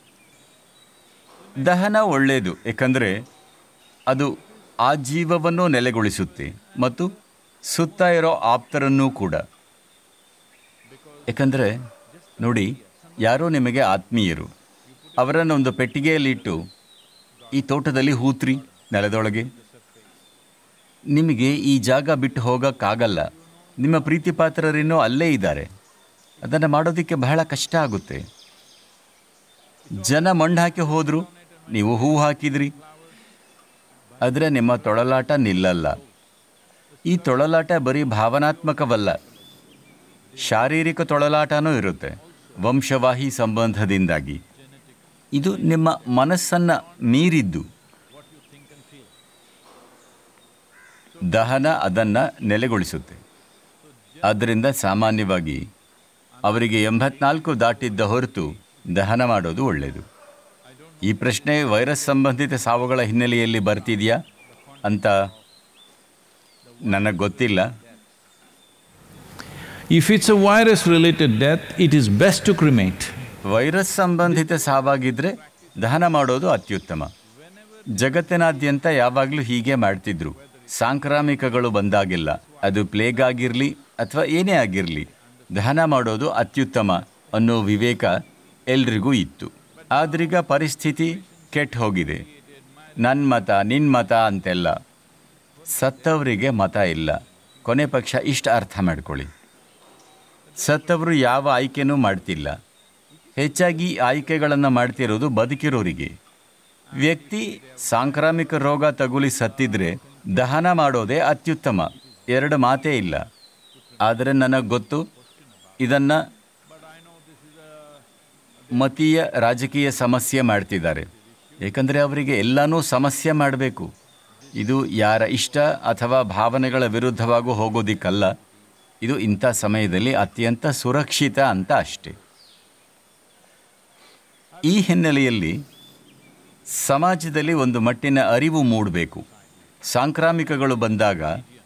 ದಹನ ಒಳ್ಳೆಯದು ಏಕೆಂದರೆ ಅದು ಆ ಜೀವವನ್ನು ನೆಲೆಗೊಳಿಸುತ್ತೆ ಮತ್ತು ಸುತ್ತ ಇರೋ ಆಪ್ತರನ್ನೂ ಕೂಡ ಏಕೆಂದರೆ ನೋಡಿ ಯಾರೋ ನಿಮಗೆ ಆತ್ಮೀಯರು ಅವರನ್ನು ಒಂದು ಪೆಟ್ಟಿಗೆಯಲ್ಲಿಟ್ಟು ಈ ತೋಟದಲ್ಲಿ ಹೂತ್ರಿ ನೆಲದೊಳಗೆ ನಿಮಗೆ ಈ ಜಾಗ ಬಿಟ್ಟು ಹೋಗೋಕ್ಕಾಗಲ್ಲ ನಿಮ್ಮ ಪ್ರೀತಿ ಪಾತ್ರರಿನ್ನೂ ಅಲ್ಲೇ ಇದ್ದಾರೆ ಅದನ್ನು ಮಾಡೋದಕ್ಕೆ ಬಹಳ ಕಷ್ಟ ಆಗುತ್ತೆ ಜನ ಮಣ್ಣು ಹಾಕಿ ಹೋದ್ರು ನೀವು ಹೂ ಹಾಕಿದ್ರಿ ಆದರೆ ನಿಮ್ಮ ತೊಳಲಾಟ ನಿಲ್ಲಲ್ಲ ಈ ತೊಳಲಾಟ ಬರೀ ಭಾವನಾತ್ಮಕವಲ್ಲ ಶಾರೀರಿಕ ತೊಳಲಾಟನೂ ಇರುತ್ತೆ ವಂಶವಾಹಿ ಸಂಬಂಧದಿಂದಾಗಿ ಇದು ನಿಮ್ಮ ಮನಸ್ಸನ್ನು ಮೀರಿದ್ದು ದಹನ ಅದನ್ನು ನೆಲೆಗೊಳಿಸುತ್ತೆ ಆದ್ದರಿಂದ ಸಾಮಾನ್ಯವಾಗಿ ಅವರಿಗೆ ಎಂಬತ್ನಾಲ್ಕು ದಾಟಿದ್ದ ಹೊರತು ದಹನ ಮಾಡೋದು ಒಳ್ಳೆಯದು ಈ ಪ್ರಶ್ನೆ ವೈರಸ್ ಸಂಬಂಧಿತ ಸಾವುಗಳ ಹಿನ್ನೆಲೆಯಲ್ಲಿ ಬರ್ತಿದೆಯಾ ಅಂತ ನನಗೆ ಗೊತ್ತಿಲ್ಲ If it's a virus related death, it is best to cremate. Virus ಸಂಬಂಧಿತ ಸಾವಾಗಿದ್ರೆ ದಹನ ಮಾಡೋದು ಅತ್ಯುತ್ತಮ ಜಗತ್ತಿನಾದ್ಯಂತ ಯಾವಾಗಲೂ ಹೀಗೆ ಮಾಡ್ತಿದ್ರು ಸಾಂಕ್ರಾಮಿಕಗಳು ಬಂದಾಗಿಲ್ಲ ಅದು ಪ್ಲೇಗ್ ಆಗಿರಲಿ ಅಥವಾ ಏನೇ ಆಗಿರಲಿ ದಹನ ಮಾಡೋದು ಅತ್ಯುತ್ತಮ ಅನ್ನೋ ವಿವೇಕ ಎಲ್ರಿಗೂ ಇತ್ತು ಆದ್ರೀಗ ಪರಿಸ್ಥಿತಿ ಕೆಟ್ಟ ಹೋಗಿದೆ ನನ್ನ ಮತ ನಿನ್ನ ಮತ ಅಂತೆಲ್ಲ ಸತ್ತವರಿಗೆ ಮತ ಇಲ್ಲ ಕೊನೆ ಪಕ್ಷ ಇಷ್ಟ ಅರ್ಥ ಮಾಡ್ಕೊಳ್ಳಿ ಸತ್ತವರು ಯಾವ ಆಯ್ಕೆನೂ ಮಾಡ್ತಿಲ್ಲ ಹೆಚ್ಚಾಗಿ ಆಯ್ಕೆಗಳನ್ನು ಮಾಡ್ತಿರೋದು ಬದುಕಿರೋರಿಗೆ ವ್ಯಕ್ತಿ ಸಾಂಕ್ರಾಮಿಕ ರೋಗ ತಗುಲಿ ಸತ್ತಿದ್ರೆ ದಹನ ಮಾಡೋದೇ ಅತ್ಯುತ್ತಮ ಎರಡು ಮಾತೇ ಇಲ್ಲ ಆದರೆ ನನಗೆ ಗೊತ್ತು ಇದನ್ನು ಮತೀಯ ರಾಜಕೀಯ ಸಮಸ್ಯೆ ಮಾಡ್ತಿದ್ದಾರೆ ಏಕೆಂದರೆ ಅವರಿಗೆ ಎಲ್ಲನೂ ಸಮಸ್ಯೆ ಮಾಡಬೇಕು ಇದು ಯಾರ ಇಷ್ಟ ಅಥವಾ ಭಾವನೆಗಳ ವಿರುದ್ಧವಾಗೂ ಹೋಗೋದಿಕ್ಕಲ್ಲ ಇದು ಇಂಥ ಸಮಯದಲ್ಲಿ ಅತ್ಯಂತ ಸುರಕ್ಷಿತ ಅಂತ ಅಷ್ಟೇ ಈ ಹಿನ್ನೆಲೆಯಲ್ಲಿ ಸಮಾಜದಲ್ಲಿ ಒಂದು ಮಟ್ಟಿನ ಅರಿವು ಮೂಡಬೇಕು ಸಾಂಕ್ರಾಮಿಕಗಳು ಬಂದಾಗ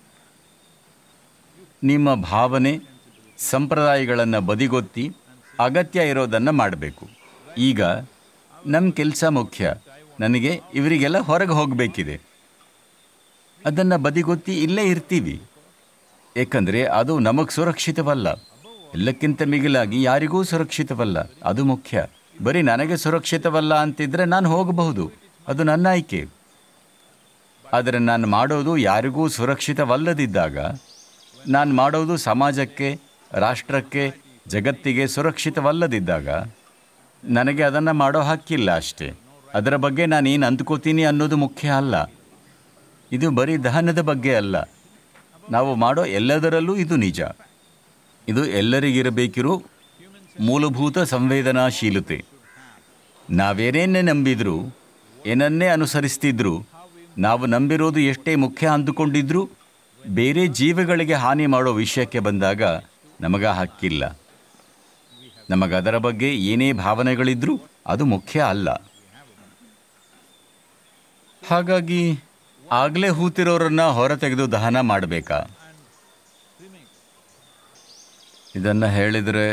ನಿಮ್ಮ ಭಾವನೆ ಸಂಪ್ರದಾಯಗಳನ್ನು ಬದಿಗೊತ್ತಿ ಅಗತ್ಯ ಇರೋದನ್ನು ಮಾಡಬೇಕು ಈಗ ನಮ್ಮ ಕೆಲಸ ಮುಖ್ಯ ನನಗೆ ಇವರಿಗೆಲ್ಲ ಹೊರಗೆ ಹೋಗಬೇಕಿದೆ ಅದನ್ನು ಬದಿಗೊತ್ತಿ ಇಲ್ಲೇ ಇರ್ತೀವಿ ಏಕೆಂದರೆ ಅದು ನಮಗೆ ಸುರಕ್ಷಿತವಲ್ಲ ಎಲ್ಲಕ್ಕಿಂತ ಮಿಗಿಲಾಗಿ ಯಾರಿಗೂ ಸುರಕ್ಷಿತವಲ್ಲ ಅದು ಮುಖ್ಯ ಬರೀ ನನಗೆ ಸುರಕ್ಷಿತವಲ್ಲ ಅಂತಿದ್ರೆ ನಾನು ಹೋಗಬಹುದು ಅದು ನನ್ನ ಆಯ್ಕೆ ಆದರೆ ನಾನು ಮಾಡೋದು ಯಾರಿಗೂ ಸುರಕ್ಷಿತವಲ್ಲದಿದ್ದಾಗ ನಾನು ಮಾಡೋದು ಸಮಾಜಕ್ಕೆ ರಾಷ್ಟ್ರಕ್ಕೆ ಜಗತ್ತಿಗೆ ಸುರಕ್ಷಿತವಲ್ಲದಿದ್ದಾಗ ನನಗೆ ಅದನ್ನು ಮಾಡೋ ಹಕ್ಕಿಲ್ಲ ಅಷ್ಟೇ ಅದರ ಬಗ್ಗೆ ನಾನು ಏನು ಅಂದ್ಕೋತೀನಿ ಅನ್ನೋದು ಮುಖ್ಯ ಅಲ್ಲ ಇದು ಬರೀ ದಹನದ ಬಗ್ಗೆ ಅಲ್ಲ ನಾವು ಮಾಡೋ ಎಲ್ಲದರಲ್ಲೂ ಇದು ನಿಜ ಇದು ಎಲ್ಲರಿಗಿರಬೇಕಿರೋ ಮೂಲಭೂತ ಸಂವೇದನಾಶೀಲತೆ ನಾವೇನೇನೇ ನಂಬಿದ್ರು ಏನನ್ನೇ ಅನುಸರಿಸ್ತಿದ್ರು ನಾವು ನಂಬಿರೋದು ಎಷ್ಟೇ ಮುಖ್ಯ ಅಂದುಕೊಂಡಿದ್ರು ಬೇರೆ ಜೀವಿಗಳಿಗೆ ಹಾನಿ ಮಾಡೋ ವಿಷಯಕ್ಕೆ ಬಂದಾಗ ನಮಗ ಹಕ್ಕಿಲ್ಲ ನಮಗದರ ಬಗ್ಗೆ ಏನೇ ಭಾವನೆಗಳಿದ್ರೂ ಅದು ಮುಖ್ಯ ಅಲ್ಲ ಹಾಗಾಗಿ ಆಗಲೇ ಹೂತಿರೋರನ್ನ ಹೊರತೆಗೆದು ದಹನ ಮಾಡಬೇಕಾ ಇದನ್ನು ಹೇಳಿದರೆ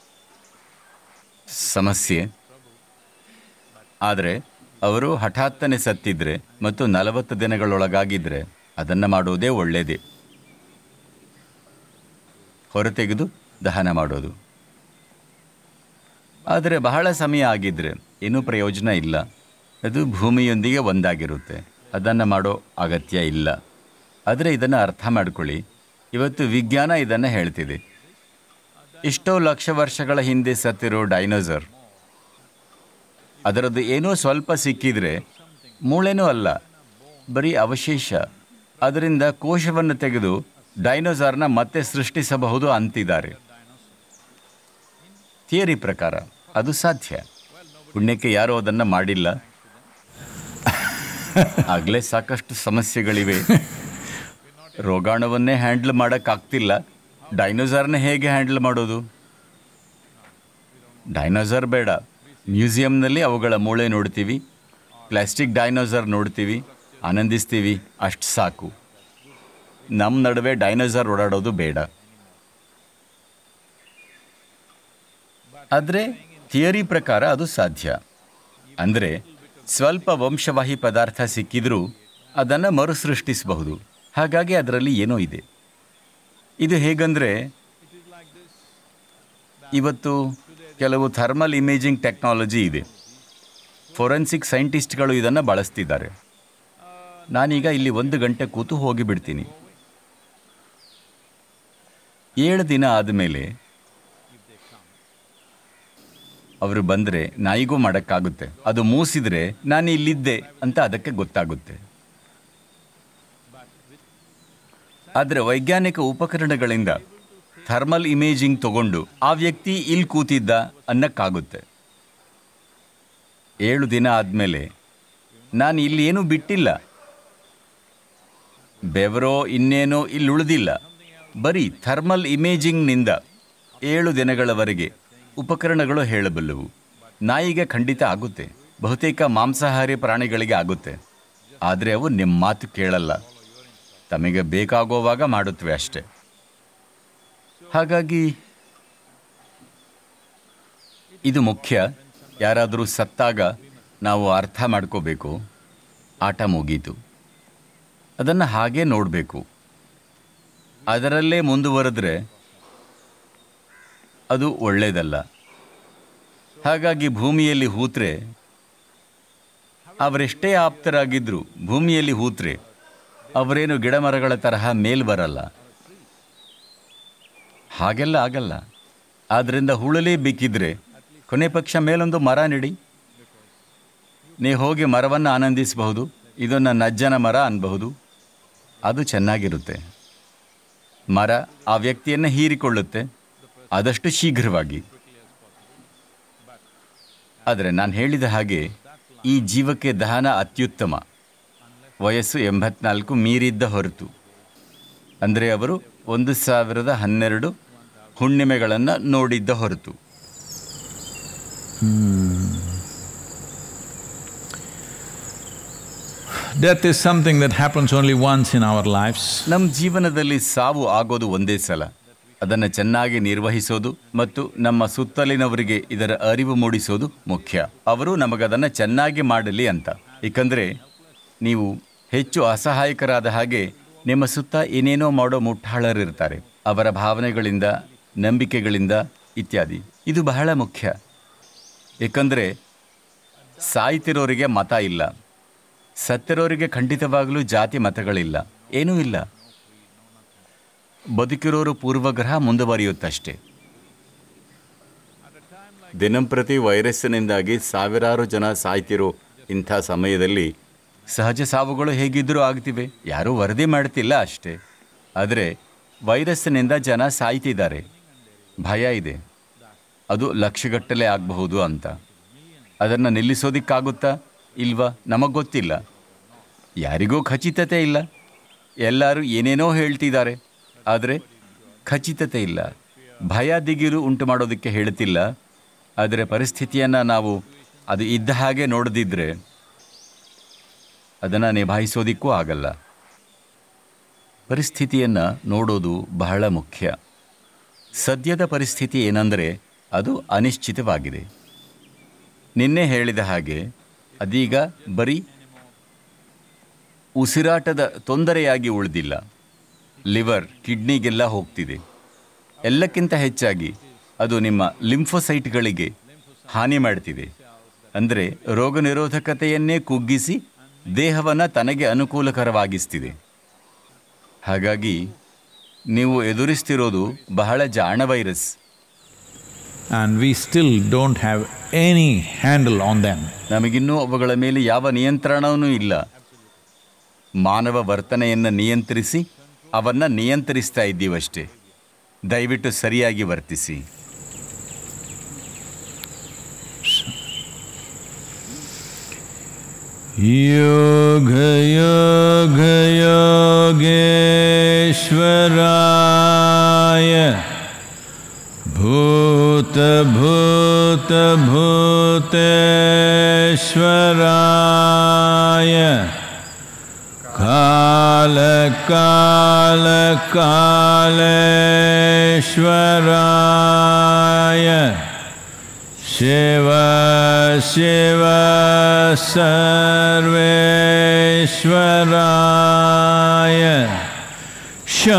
ಸಮಸ್ಯೆ ಆದರೆ ಅವರು ಹಠಾತ್ತನೆ ಸತ್ತಿದ್ರೆ ಮತ್ತು ನಲವತ್ತು ದಿನಗಳೊಳಗಾಗಿದ್ದರೆ ಅದನ್ನು ಮಾಡುವುದೇ ಒಳ್ಳೆಯದೇ ಹೊರತೆಗೆದು ದಹನ ಮಾಡೋದು ಆದರೆ ಬಹಳ ಸಮಯ ಆಗಿದ್ದರೆ ಏನೂ ಪ್ರಯೋಜನ ಇಲ್ಲ ಅದು ಭೂಮಿಯೊಂದಿಗೆ ಒಂದಾಗಿರುತ್ತೆ ಅದನ್ನು ಮಾಡೋ ಅಗತ್ಯ ಇಲ್ಲ ಆದರೆ ಇದನ್ನು ಅರ್ಥ ಮಾಡ್ಕೊಳ್ಳಿ ಇವತ್ತು ವಿಜ್ಞಾನ ಇದನ್ನು ಹೇಳ್ತಿದೆ ಎಷ್ಟೋ ಲಕ್ಷ ವರ್ಷಗಳ ಹಿಂದೆ ಸತ್ತಿರೋ ಡೈನೋಸರ್ ಅದರದ್ದು ಏನೋ ಸ್ವಲ್ಪ ಸಿಕ್ಕಿದ್ರೆ ಮೂಳೆನೂ ಅಲ್ಲ ಬರೀ ಅವಶೇಷ ಅದರಿಂದ ಕೋಶವನ್ನು ತೆಗೆದು ಡೈನೋಸಾರ್ನ ಮತ್ತೆ ಸೃಷ್ಟಿಸಬಹುದು ಅಂತಿದ್ದಾರೆ ಥಿಯರಿ ಪ್ರಕಾರ ಅದು ಸಾಧ್ಯ ಪುಣ್ಯಕ್ಕೆ ಯಾರೂ ಅದನ್ನು ಮಾಡಿಲ್ಲ ಆಗಲೇ ಸಾಕಷ್ಟು ಸಮಸ್ಯೆಗಳಿವೆ ರೋಗಾಣುವನ್ನೇ ಹ್ಯಾಂಡಲ್ ಮಾಡೋಕ್ಕಾಗ್ತಿಲ್ಲ ಡೈನೋಸಾರ್ನ ಹೇಗೆ ಹ್ಯಾಂಡಲ್ ಮಾಡೋದು ಡೈನೋಸಾರ್ ಬೇಡ ಮ್ಯೂಸಿಯಂನಲ್ಲಿ ಅವುಗಳ ಮೂಳೆ ನೋಡ್ತೀವಿ ಪ್ಲಾಸ್ಟಿಕ್ ಡೈನೋಸಾರ್ ನೋಡ್ತೀವಿ ಆನಂದಿಸ್ತೀವಿ ಅಷ್ಟು ಸಾಕು ನಮ್ಮ ನಡುವೆ ಡೈನೋಸಾರ್ ಓಡಾಡೋದು ಬೇಡ ಆದರೆ ಥಿಯರಿ ಪ್ರಕಾರ ಅದು ಸಾಧ್ಯ ಅಂದರೆ ಸ್ವಲ್ಪ ವಂಶವಾಹಿ ಪದಾರ್ಥ ಸಿಕ್ಕಿದ್ರೂ ಅದನ್ನು ಮರುಸೃಷ್ಟಿಸಬಹುದು ಹಾಗಾಗಿ ಅದರಲ್ಲಿ ಏನೋ ಇದೆ ಇದು ಹೇಗಂದರೆ ಇವತ್ತು ಕೆಲವು ಥರ್ಮಲ್ ಇಮೇಜಿಂಗ್ ಟೆಕ್ನಾಲಜಿ ಇದೆ ಫೊರೆನ್ಸಿಕ್ ಸೈಂಟಿಸ್ಟ್ಗಳು ಇದನ್ನು ಬಳಸ್ತಿದ್ದಾರೆ ನಾನೀಗ ಇಲ್ಲಿ ಒಂದು ಗಂಟೆ ಕೂತು ಹೋಗಿಬಿಡ್ತೀನಿ ಏಳು ದಿನ ಆದಮೇಲೆ ಅವರು ಬಂದರೆ ನಾಯಿಗೂ ಮಾಡೋಕ್ಕಾಗುತ್ತೆ ಅದು ಮೂಸಿದ್ರೆ ನಾನು ಇಲ್ಲಿದ್ದೆ ಅಂತ ಅದಕ್ಕೆ ಗೊತ್ತಾಗುತ್ತೆ ಆದರೆ ವೈಜ್ಞಾನಿಕ ಉಪಕರಣಗಳಿಂದ ಥರ್ಮಲ್ ಇಮೇಜಿಂಗ್ ತಗೊಂಡು ಆ ವ್ಯಕ್ತಿ ಇಲ್ಲಿ ಕೂತಿದ್ದ ಅನ್ನಕ್ಕಾಗುತ್ತೆ ಏಳು ದಿನ ಆದಮೇಲೆ ನಾನು ಇಲ್ಲಿ ಏನೂ ಬಿಟ್ಟಿಲ್ಲ ಬೆವರೋ ಇನ್ನೇನೋ ಇಲ್ಲಿ ಉಳಿದಿಲ್ಲ ಬರೀ ಥರ್ಮಲ್ ಇಮೇಜಿಂಗ್ನಿಂದ ಏಳು ದಿನಗಳವರೆಗೆ ಉಪಕರಣಗಳು ಹೇಳಬಲ್ಲವು ನಾಯಿಗೆ ಖಂಡಿತ ಆಗುತ್ತೆ ಬಹುತೇಕ ಮಾಂಸಾಹಾರಿ ಪ್ರಾಣಿಗಳಿಗೆ ಆಗುತ್ತೆ ಆದರೆ ಅವು ನಿಮ್ಮ ಮಾತು ಕೇಳಲ್ಲ ತಮಗೆ ಬೇಕಾಗೋವಾಗ ಮಾಡುತ್ತವೆ ಅಷ್ಟೆ ಹಾಗಾಗಿ ಇದು ಮುಖ್ಯ ಯಾರಾದರೂ ಸತ್ತಾಗ ನಾವು ಅರ್ಥ ಮಾಡ್ಕೋಬೇಕು ಆಟ ಮುಗೀತು ಅದನ್ನು ಹಾಗೇ ನೋಡಬೇಕು ಅದರಲ್ಲೇ ಮುಂದುವರೆದ್ರೆ ಅದು ಒಳ್ಳೆಯದಲ್ಲ ಹಾಗಾಗಿ ಭೂಮಿಯಲ್ಲಿ ಹೂತ್ರೆ ಅವರೆಷ್ಟೇ ಆಪ್ತರಾಗಿದ್ದರೂ ಭೂಮಿಯಲ್ಲಿ ಹೂತ್ರೆ ಅವರೇನು ಗಿಡಮರಗಳ ತರಹ ಮೇಲ್ ಬರಲ್ಲ ಹಾಗೆಲ್ಲ ಆಗಲ್ಲ ಆದ್ದರಿಂದ ಹುಳಲೇ ಬೇಕಿದ್ರೆ ಕೊನೆ ಪಕ್ಷ ಮೇಲೊಂದು ಮರ ನೆಡಿ ನೀವು ಹೋಗಿ ಮರವನ್ನು ಆನಂದಿಸಬಹುದು ಇದು ನನ್ನ ಅಜ್ಜನ ಮರ ಅನ್ಬಹುದು ಅದು ಚೆನ್ನಾಗಿರುತ್ತೆ ಮರ ಆ ವ್ಯಕ್ತಿಯನ್ನು ಹೀರಿಕೊಳ್ಳುತ್ತೆ ಆದಷ್ಟು ಶೀಘ್ರವಾಗಿ ಆದರೆ ನಾನು ಹೇಳಿದ ಹಾಗೆ ಈ ಜೀವಕ್ಕೆ ದಹನ ಅತ್ಯುತ್ತಮ ವಯಸ್ಸು ಎಂಬತ್ನಾಲ್ಕು ಮೀರಿದ್ದ ಹೊರತು ಅಂದರೆ ಅವರು ಒಂದು ಸಾವಿರದ ಹನ್ನೆರಡು ಹುಣ್ಣಿಮೆಗಳನ್ನು ನೋಡಿದ್ದ ಹೊರತು Death is something that happens only once in our lives. ನಮ್ಮ ಜೀವನದಲ್ಲಿ ಸಾವು ಆಗೋದು ಒಂದೇ ಸಲ ಅದನ್ನು ಚೆನ್ನಾಗಿ ನಿರ್ವಹಿಸೋದು ಮತ್ತು ನಮ್ಮ ಸುತ್ತಲಿನವರಿಗೆ ಇದರ ಅರಿವು ಮೂಡಿಸೋದು ಮುಖ್ಯ ಅವರು ನಮಗದನ್ನು ಚೆನ್ನಾಗಿ ಮಾಡಲಿ ಅಂತ ಏಕೆಂದರೆ ನೀವು ಹೆಚ್ಚು ಅಸಹಾಯಕರಾದ ಹಾಗೆ ನಿಮ್ಮ ಸುತ್ತ ಏನೇನೋ ಮಾಡೋ ಮುಟ್ಟಾಳರಿರ್ತಾರೆ ಅವರ ಭಾವನೆಗಳಿಂದ ನಂಬಿಕೆಗಳಿಂದ ಇತ್ಯಾದಿ ಇದು ಬಹಳ ಮುಖ್ಯ ಏಕೆಂದರೆ ಸಾಯ್ತಿರೋರಿಗೆ ಮತ ಇಲ್ಲ ಸತ್ತಿರೋರಿಗೆ ಖಂಡಿತವಾಗಲೂ ಜಾತಿ ಮತಗಳಿಲ್ಲ ಏನೂ ಇಲ್ಲ ಬದುಕಿರೋರು ಪೂರ್ವಗ್ರಹ ಮುಂದುವರಿಯುತ್ತಷ್ಟೇ ದಿನಂಪ್ರತಿ ವೈರಸ್ಸಿನಿಂದಾಗಿ ಸಾವಿರಾರು ಜನ ಸಾಯ್ತಿರೋ ಇಂಥ ಸಮಯದಲ್ಲಿ ಸಹಜ ಸಾವುಗಳು ಹೇಗಿದ್ದರೂ ಆಗ್ತಿವೆ ಯಾರೂ ವರದಿ ಮಾಡ್ತಿಲ್ಲ ಅಷ್ಟೇ ಆದರೆ ವೈರಸ್ಸಿನಿಂದ ಜನ ಸಾಯ್ತಿದ್ದಾರೆ ಭಯ ಇದೆ ಅದು ಲಕ್ಷಗಟ್ಟಲೆ ಆಗಬಹುದು ಅಂತ ಅದನ್ನು ನಿಲ್ಲಿಸೋದಿಕ್ಕಾಗುತ್ತಾ ಇಲ್ವಾ ನಮಗೆ ಗೊತ್ತಿಲ್ಲ ಯಾರಿಗೂ ಖಚಿತತೆ ಇಲ್ಲ ಎಲ್ಲರೂ ಏನೇನೋ ಹೇಳ್ತಿದ್ದಾರೆ ಆದರೆ ಖಚಿತತೆ ಇಲ್ಲ ಭಯ ದಿಗಿಲು ಉಂಟು ಮಾಡೋದಕ್ಕೆ ಹೇಳ್ತಿಲ್ಲ ಆದರೆ ಪರಿಸ್ಥಿತಿಯನ್ನು ನಾವು ಅದು ಇದ್ದ ಹಾಗೆ ನೋಡದಿದ್ದರೆ ಅದನ್ನು ನಿಭಾಯಿಸೋದಿಕ್ಕೂ ಆಗಲ್ಲ ಪರಿಸ್ಥಿತಿಯನ್ನು ನೋಡೋದು ಬಹಳ ಮುಖ್ಯ ಸದ್ಯದ ಪರಿಸ್ಥಿತಿ ಏನಂದರೆ ಅದು ಅನಿಶ್ಚಿತವಾಗಿದೆ ನಿನ್ನೆ ಹೇಳಿದ ಹಾಗೆ ಅದೀಗ ಬರೀ ಉಸಿರಾಟದ ತೊಂದರೆಯಾಗಿ ಉಳಿದಿಲ್ಲ ಲಿವರ್ ಕಿಡ್ನಿಗೆಲ್ಲ ಹೋಗ್ತಿದೆ ಎಲ್ಲಕ್ಕಿಂತ ಹೆಚ್ಚಾಗಿ ಅದು ನಿಮ್ಮ ಲಿಂಫೋಸೈಟ್ಗಳಿಗೆ ಹಾನಿ ಮಾಡ್ತಿದೆ ಅಂದರೆ ರೋಗ ನಿರೋಧಕತೆಯನ್ನೇ ಕುಗ್ಗಿಸಿ ದೇಹವನ್ನು ತನಗೆ ಅನುಕೂಲಕರವಾಗಿಸ್ತಿದೆ ಹಾಗಾಗಿ ನೀವು ಎದುರಿಸ್ತಿರೋದು ಬಹಳ ಜಾಣ virus And we still don't have any handle on them. ನಮಗಿನ್ನೂ ಅವುಗಳ ಮೇಲೆ ಯಾವ ನಿಯಂತ್ರಣವೂ ಇಲ್ಲ ಮಾನವ ವರ್ತನೆಯನ್ನು ನಿಯಂತ್ರಿಸಿ ಅವನ್ನ ನಿಯಂತ್ರಿಸ್ತಾ ಇದ್ದೀವಷ್ಟೇ ದಯವಿಟ್ಟು ಸರಿಯಾಗಿ ವರ್ತಿಸಿ योग योग योगेश्वराय भूत भूत भूतेश्वराय काल काल कालेश्वराय शिव शिव सर्वेश्वराय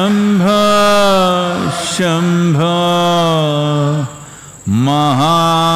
शम्भ शम्भ महादेवाय